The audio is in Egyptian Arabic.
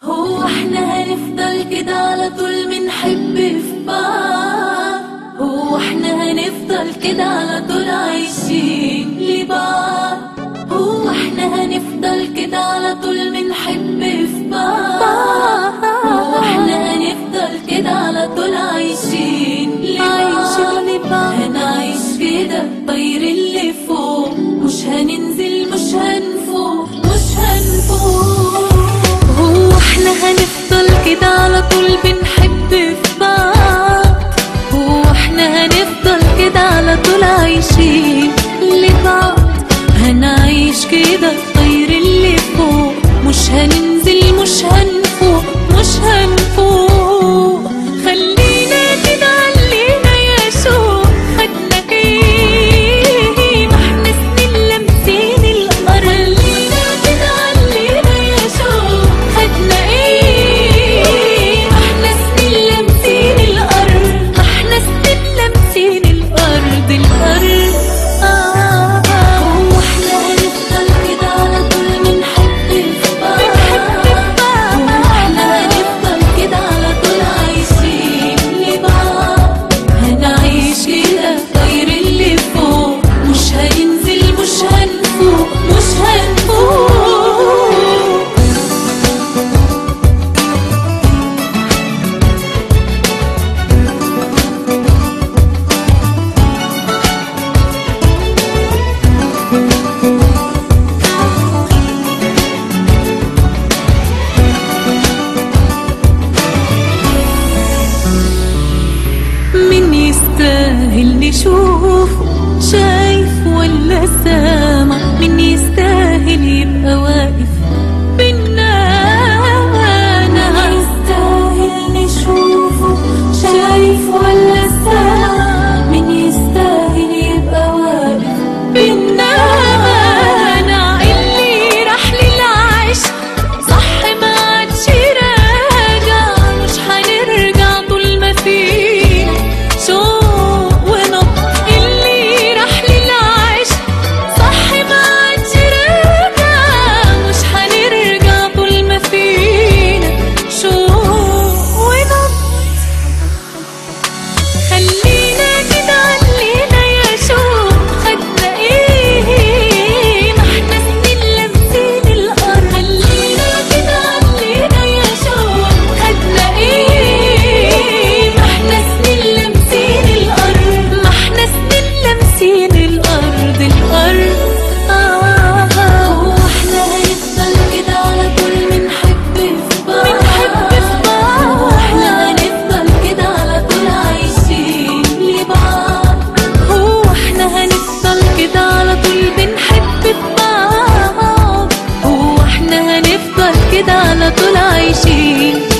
هو احنا هنفضل كده على طول بنحب في بعض هو احنا هنفضل كده على طول عايشين لبعض هو احنا هنفضل كده على طول بنحب في بعض هو احنا هنفضل كده على طول عايشين لبعض هنعيش كده طير اللي فوق مش هننزل مش هنفوق مش هنفوق هو احنا هنفضل كده على طول بنحب في بعض هو احنا هنفضل كده على طول عايشين لبعض هنعيش كده طير اللي فوق مش هننزل مش هنفوق مش هنفوق خلينا كده علينا يا شوق خدنا ايه ما احنا سنين لامسين الارض خلينا كده علينا يا شوق خدنا ايه ما احنا سنين لامسين الارض ما احنا سنين لامسين الارض الارض آه هو احنا هنفضل كده على طول بنحب في بعض هو احنا هنفضل كده على طول عايشين لبعض هنعيش كده طير اللي فوق مش هننزل مش هنفوق مش هنفوق من يستاهل نشوف شايف ولا سامع من يستاهل يبقى واقف بينا انا يستاهل نشوفه شايف ولا سامع من يستاهل يبقى واقف بينا انا اللي راح للعشق صح ما عادش راجع مش هنرجع طول ما فينا شوق ونبض اللي راح للعشق صح ما عادش راجع مش هنرجع طول ما فينا شوق ونبض خلينا كده علينا يا شوق خدنا ايه ما احنا سنين لامسين الارض خلينا كده علينا يا شوق خدنا ايه ما احنا سنين لامسين الارض ما احنا سنين لامسين الارض الارض آه هو احنا هنفضل كده على طول بنحب في بعض بنحب في بعض احنا هنفضل كده على طول عايشين لبعض هو احنا هنفضل كده على طول بنحب في بعض هو احنا هنفضل كده على طول عايشين